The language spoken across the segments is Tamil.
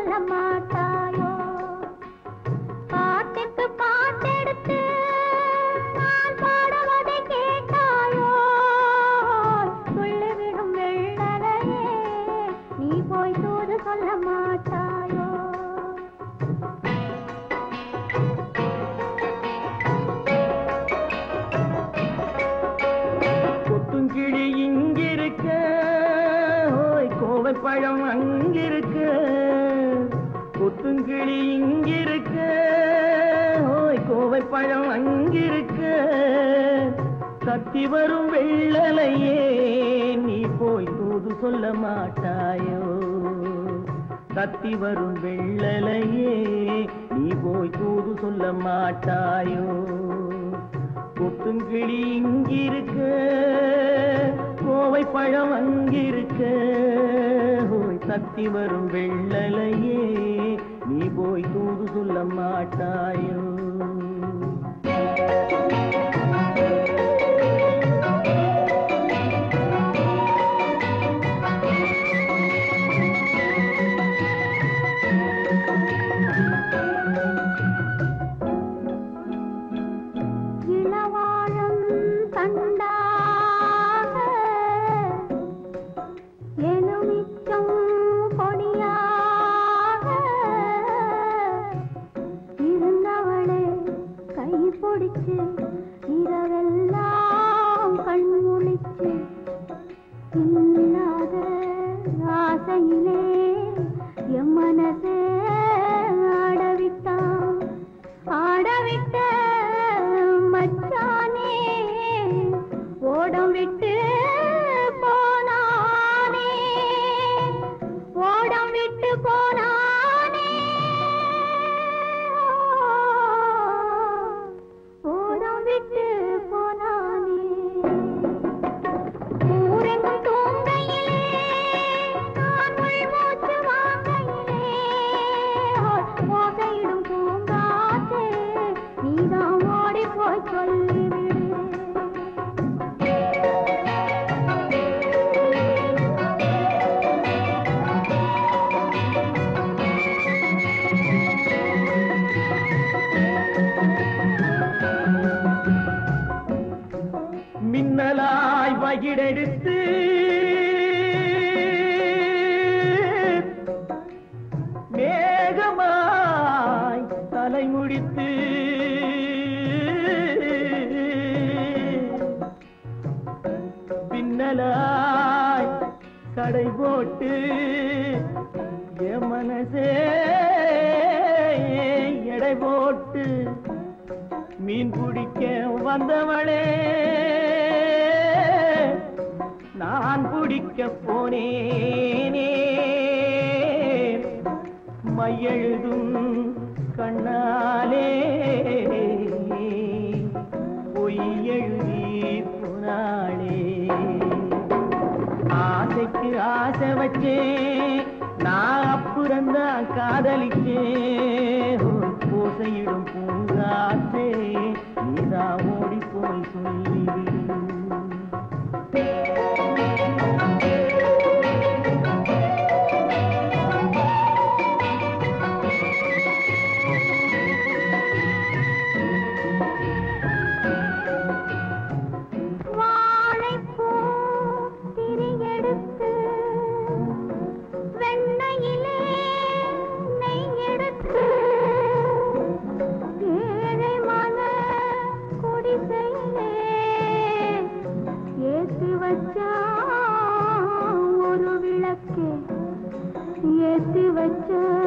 சொல்ல மாட்டாயோ பாட்டுக்கு பாட்டெடுத்து நான் பாடுவதை கேட்டாயோ துள்ளிவிடும் வெள்ளலையே நீ போய் தூது சொல்ல மாட்டாயோ கொத்துங்கிளி இங்கிருக்க ஓய் கோவை பழம் அங்கிருக்க கொத்துங்கிளி இங்கிருக்க ஓய் கோவை பழம் அங்கிருக்க கத்தி வரும் வெள்ளலையே நீ போய் தூது சொல்ல மாட்டாயோ கத்தி வரும் வெள்ளலையே நீ போய் தூது சொல்ல மாட்டாயோ கொத்துங்கிளி இங்கிருக்க கோவை பழம் அங்கிருக்க ஓய் தத்தி வரும் வெள்ளலையே நீ போய் தூது சொல்ல மாட்டாயோ இளவாழம் தண்டாக எலுமிச்சம் கொடியாக இருந்தவளே கை பிடிச்சு இரவெல்லாம் கண் முழிச்சு இல்லாத ஆசையிலே என் மனசே ஆடவிட்டான் ஆடவிட்ட மச்சானே ஓடம் விட்டு போனானே ஓடம் விட்டு போனானே ஓடம் விட்டு போனானே ஊரெங்கும் தூங்கையிலே நான் உள்மூச்சு வாங்கையிலே ஓசையிடும் பூங்காற்றே நீதான் ஓடி போய் சொல்லிவிடு மின்னலாய் வகிடெடுத்து மேகமாய் தலைமுடித்து பின்னலாய் கடை போட்டு என் மனசே எடை போட்டு மீன் பிடிக்க வந்தவளே நான் பிடிக்க போனேனே மையெழுதும் கண்ணாலே பொய் எழுதி போனாளே ஆசைக்கு ஆசை வச்சேன் நான் அப்புறந்தான் காதலிச்சேன் பூசையிடும் பூங்காற்றே நீதான் ஓடி போய் சொல்லிவிடு வாழைப்பூ திரியெடுத்து வெண்ணையிலே நெய் எடுத்து ஏழை மன குடிசையிலே ஏத்தி வச்சா ஒரு விளக்கு ஏத்தி வச்ச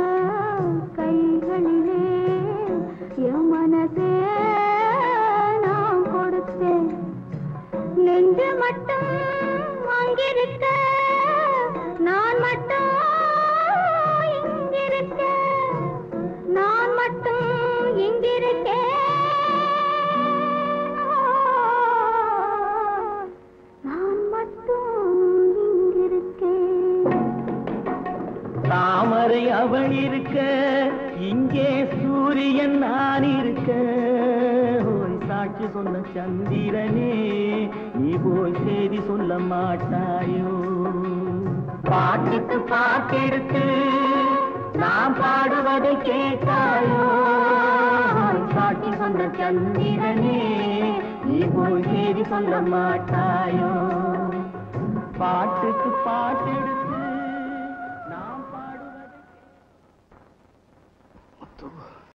கைகளிலே என் மனசே நான் கொடுத்தேன் நெஞ்சு மட்டும் அங்கிருக்க நான் மட்டும் இங்கிருக்க நான் மட்டும் இங்கிருக்கேன் நான் மட்டும் இங்கிருக்கேன் தாமரை அவள் இருக்க இங்கே சூரியன் நான் இருக்க ஓய் சாட்சி சொன்ன சந்திரனே நீ போய் செய்தி சொல்ல மாட்டாயோ பாட்டுக்கு பாட்டெடுத்து நாம் பாடுவதை கேட்டாயோ சாட்சி சொன்ன சந்திரனே நீ போய் செய்தி சொல்ல மாட்டாயோ பாட்டுக்கு பாட்டெடுத்து நாம் பாடுவதை முத்து